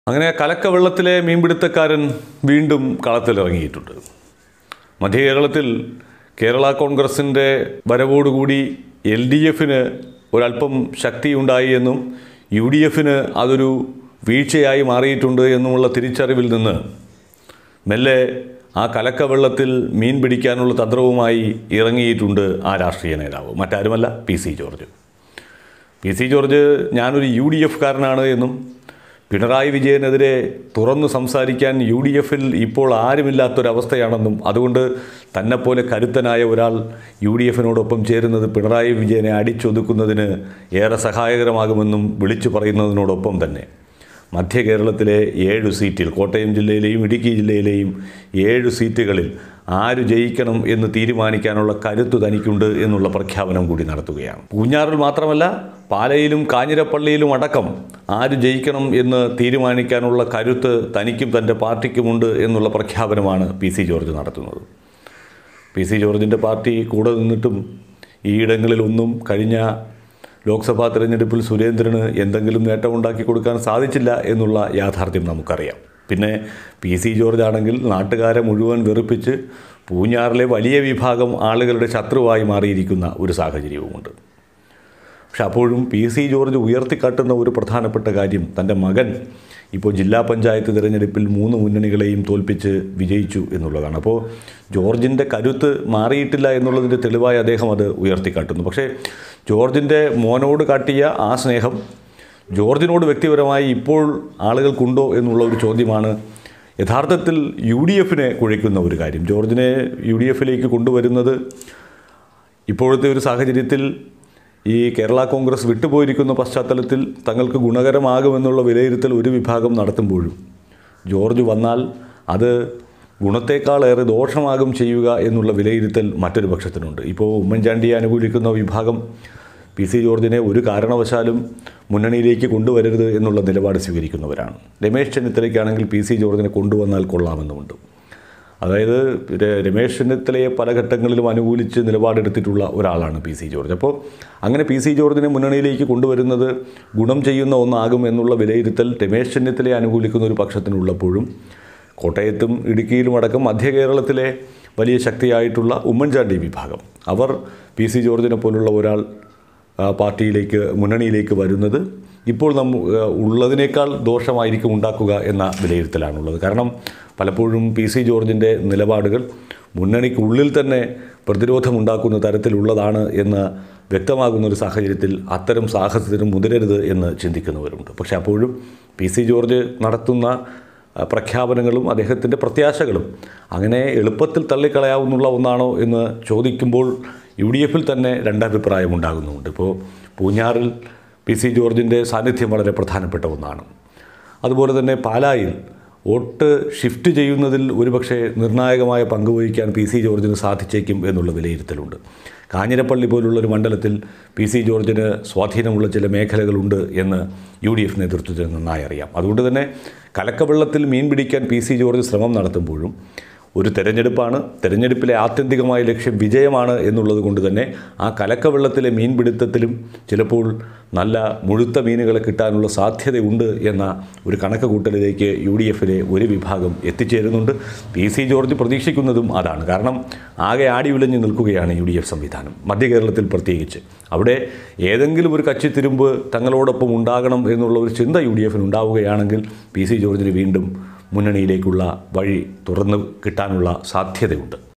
അങ്ങനെ കലക്കവെള്ളത്തിലെ മീൻപിടുത്തക്കാരൻ വീണ്ടും കളത്തിലിറങ്ങിയിട്ടുണ്ട് മധ്യ കേരളത്തിൽ കേരള കോൺഗ്രസിൻ്റെ വരവോടുകൂടി എൽ ഡി എഫിന് ഒരല്പം ശക്തിയുണ്ടായി എന്നും യു ഡി എഫിന് അതൊരു വീഴ്ചയായി മാറിയിട്ടുണ്ട് എന്നുമുള്ള തിരിച്ചറിവിൽ നിന്ന് മെല്ലെ ആ കലക്കവെള്ളത്തിൽ മീൻ പിടിക്കാനുള്ള തന്ത്രവുമായി ഇറങ്ങിയിട്ടുണ്ട് ആ രാഷ്ട്രീയ നേതാവ് മറ്റാരുമല്ല P C George P C George ഞാനൊരു യു ഡി എഫ് കാരനാണ് എന്നും പിണറായി വിജയനെതിരെ തുറന്നു സംസാരിക്കാൻ യു ഡി എഫിൽ ഇപ്പോൾ ആരുമില്ലാത്തൊരവസ്ഥയാണെന്നും അതുകൊണ്ട് തന്നെപ്പോലെ കരുത്തനായ ഒരാൾ യു ഡി എഫിനോടൊപ്പം ചേരുന്നത് പിണറായി വിജയനെ അടിച്ചൊതുക്കുന്നതിന് ഏറെ സഹായകരമാകുമെന്നും വിളിച്ചു പറയുന്നതിനോടൊപ്പം തന്നെ മധ്യ കേരളത്തിലെ ഏഴ് സീറ്റിൽ കോട്ടയം ജില്ലയിലെയും ഇടുക്കി ജില്ലയിലെയും ഏഴ് സീറ്റുകളിൽ ആര് ജയിക്കണം എന്ന് തീരുമാനിക്കാനുള്ള കരുത്ത് തനിക്കുണ്ട് എന്നുള്ള പ്രഖ്യാപനം കൂടി നടത്തുകയാണ് പൂഞ്ഞാറിൽ മാത്രമല്ല പാലയിലും കാഞ്ഞിരപ്പള്ളിയിലും അടക്കം ആര് ജയിക്കണം എന്ന് തീരുമാനിക്കാനുള്ള കരുത്ത് തനിക്കും തൻ്റെ പാർട്ടിക്കുമുണ്ട് എന്നുള്ള പ്രഖ്യാപനമാണ് പി സി ജോർജ് നടത്തുന്നത് പി സി ജോർജിൻ്റെ പാർട്ടി കൂടെ നിന്നിട്ടും ഈ ഇടങ്ങളിലൊന്നും കഴിഞ്ഞ ലോക്സഭാ തെരഞ്ഞെടുപ്പിൽ സുരേന്ദ്രന് എന്തെങ്കിലും നേട്ടമുണ്ടാക്കി കൊടുക്കാൻ സാധിച്ചില്ല എന്നുള്ള യാഥാർത്ഥ്യം നമുക്കറിയാം പിന്നെ പി സി ജോർജ് ആണെങ്കിൽ നാട്ടുകാരെ മുഴുവൻ വെറുപ്പിച്ച് പൂഞ്ഞാറിലെ വലിയ വിഭാഗം ആളുകളുടെ ശത്രുവായി മാറിയിരിക്കുന്ന ഒരു സാഹചര്യവുമുണ്ട് പക്ഷെ അപ്പോഴും പി സി ജോർജ് ഉയർത്തിക്കാട്ടുന്ന ഒരു പ്രധാനപ്പെട്ട കാര്യം തൻ്റെ മകൻ ഇപ്പോൾ ജില്ലാ പഞ്ചായത്ത് തിരഞ്ഞെടുപ്പിൽ മൂന്ന് മുന്നണികളെയും തോൽപ്പിച്ച് വിജയിച്ചു എന്നുള്ളതാണ് അപ്പോൾ ജോർജിൻ്റെ കരുത്ത് മാറിയിട്ടില്ല എന്നുള്ളതിൻ്റെ തെളിവായി അദ്ദേഹം അത് ഉയർത്തിക്കാട്ടുന്നു പക്ഷേ ജോർജിൻ്റെ മോനോട് കാട്ടിയ ആ സ്നേഹം ജോർജിനോട് വ്യക്തിപരമായി ഇപ്പോൾ ആളുകൾക്കുണ്ടോ എന്നുള്ള ഒരു ചോദ്യമാണ് യഥാർത്ഥത്തിൽ യു ഡി എഫിനെ കുഴയ്ക്കുന്ന ഒരു കാര്യം ജോർജിനെ യു ഡി എഫിലേക്ക് കൊണ്ടുവരുന്നത് ഇപ്പോഴത്തെ ഒരു സാഹചര്യത്തിൽ ഈ കേരള കോൺഗ്രസ് വിട്ടുപോയിരിക്കുന്ന പശ്ചാത്തലത്തിൽ തങ്ങൾക്ക് ഗുണകരമാകുമെന്നുള്ള വിലയിരുത്തൽ ഒരു വിഭാഗം നടത്തുമ്പോഴും ജോർജ് വന്നാൽ അത് ഗുണത്തേക്കാളേറെ ദോഷമാകും ചെയ്യുക എന്നുള്ള വിലയിരുത്തൽ മറ്റൊരു പക്ഷത്തിനുണ്ട് ഇപ്പോൾ ഉമ്മൻചാണ്ടിയെ അനുകൂലിക്കുന്ന വിഭാഗം പി സി ജോർജിനെ ഒരു കാരണവശാലും മുന്നണിയിലേക്ക് കൊണ്ടുവരരുത് എന്നുള്ള നിലപാട് സ്വീകരിക്കുന്നവരാണ് രമേശ് ചെന്നിത്തലയ്ക്കാണെങ്കിൽ പി സി ജോർജിനെ കൊണ്ടുവന്നാൽ കൊള്ളാമെന്നുമുണ്ട് അതായത് ര- രമേശ് ചെന്നിത്തലയെ പല ഘട്ടങ്ങളിലും അനുകൂലിച്ച് നിലപാടെടുത്തിട്ടുള്ള ഒരാളാണ് പി സി ജോർജ് അപ്പോൾ അങ്ങനെ പി സി ജോർജിനെ മുന്നണിയിലേക്ക് കൊണ്ടുവരുന്നത് ഗുണം ചെയ്യുന്ന ഒന്നാകും എന്നുള്ള വിലയിരുത്തൽ രമേശ് ചെന്നിത്തലയെ അനുകൂലിക്കുന്ന ഒരു പക്ഷത്തിനുള്ളപ്പോഴും കോട്ടയത്തും ഇടുക്കിയിലും അടക്കം മധ്യ കേരളത്തിലെ വലിയ ശക്തിയായിട്ടുള്ള ഉമ്മൻചാണ്ടി വിഭാഗം അവർ പി സി ജോർജിനെ പോലുള്ള ഒരാൾ ആ, പാർട്ടിയിലേക്ക് മുന്നണിയിലേക്ക് വരുന്നത് ഇപ്പോൾ നമ്മ ആ, ഉള്ളതിനേക്കാൾ ദോഷമായിരിക്കും ഉണ്ടാക്കുക എന്ന വിലയിരുത്തലാണുള്ളത് കാരണം പലപ്പോഴും പി സി ജോർജിൻ്റെ നിലപാടുകൾ മുന്നണിക്കുള്ളിൽ തന്നെ പ്രതിരോധമുണ്ടാക്കുന്ന തരത്തിലുള്ളതാണ് എന്ന് വ്യക്തമാകുന്ന ഒരു സാഹചര്യത്തിൽ അത്തരം സാഹസത്തിന് മുതിരരുത് എന്ന് ചിന്തിക്കുന്നവരുണ്ട് പക്ഷേ അപ്പോഴും പി സി ജോർജ് നടത്തുന്ന ആ, പ്രഖ്യാപനങ്ങളും അദ്ദേഹത്തിൻ്റെ പ്രത്യാശകളും അങ്ങനെ എളുപ്പത്തിൽ തള്ളിക്കളയാവുന്നുള്ള ഒന്നാണോ എന്ന് ചോദിക്കുമ്പോൾ യു ഡി എഫിൽ തന്നെ രണ്ടഭിപ്രായം ഉണ്ടാകുന്നുണ്ട് ഇപ്പോൾ പൂഞ്ഞാറിൽ പി സി ജോർജിൻ്റെ സാന്നിധ്യം വളരെ പ്രധാനപ്പെട്ട ഒന്നാണ് അതുപോലെ തന്നെ പാലായിൽ വോട്ട് ഷിഫ്റ്റ് ചെയ്യുന്നതിൽ ഒരുപക്ഷെ നിർണായകമായ പങ്ക് വഹിക്കാൻ പി സി ജോർജിന് സാധിച്ചേക്കും എന്നുള്ള വിലയിരുത്തലുണ്ട് കാഞ്ഞിരപ്പള്ളി പോലുള്ളൊരു മണ്ഡലത്തിൽ പി സി ജോർജിന് സ്വാധീനമുള്ള ചില മേഖലകളുണ്ട് എന്ന് യു ഡി എഫ് നേതൃത്വത്തിന് നന്നായി അറിയാം അതുകൊണ്ട് തന്നെ കലക്കവെള്ളത്തിൽ മീൻ പിടിക്കാൻ പി സി ജോർജ് ശ്രമം നടത്തുമ്പോഴും ഒരു തെരഞ്ഞെടുപ്പാണ് തെരഞ്ഞെടുപ്പിലെ ആത്യന്തികമായ ലക്ഷ്യം വിജയമാണ് എന്നുള്ളത് കൊണ്ട് തന്നെ ആ കലക്കവെള്ളത്തിലെ മീൻപിടുത്തത്തിലും ചിലപ്പോൾ നല്ല മുഴുത്ത മീനുകളെ കിട്ടാനുള്ള സാധ്യതയുണ്ട് എന്ന ഒരു കണക്ക് കൂട്ടലിലേക്ക് യു ഡി എഫിലെ ഒരു വിഭാഗം എത്തിച്ചേരുന്നുണ്ട് പി സി ജോർജ് പ്രതീക്ഷിക്കുന്നതും അതാണ് കാരണം ആകെ ആടി ഉലഞ്ഞു നിൽക്കുകയാണ് യു ഡി എഫ് സംവിധാനം മധ്യ കേരളത്തിൽ പ്രത്യേകിച്ച് അവിടെ ഏതെങ്കിലും ഒരു കച്ചിത്തിരുമ്പ് തങ്ങളോടൊപ്പം ഉണ്ടാകണം എന്നുള്ള ഒരു ചിന്ത യു ഡി എഫിന് ഉണ്ടാവുകയാണെങ്കിൽ പി സി ജോർജിന് വീണ്ടും മുന്നണിയിലേക്കുള്ള വഴി തുറന്നു കിട്ടാനുള്ള സാധ്യതയുണ്ട്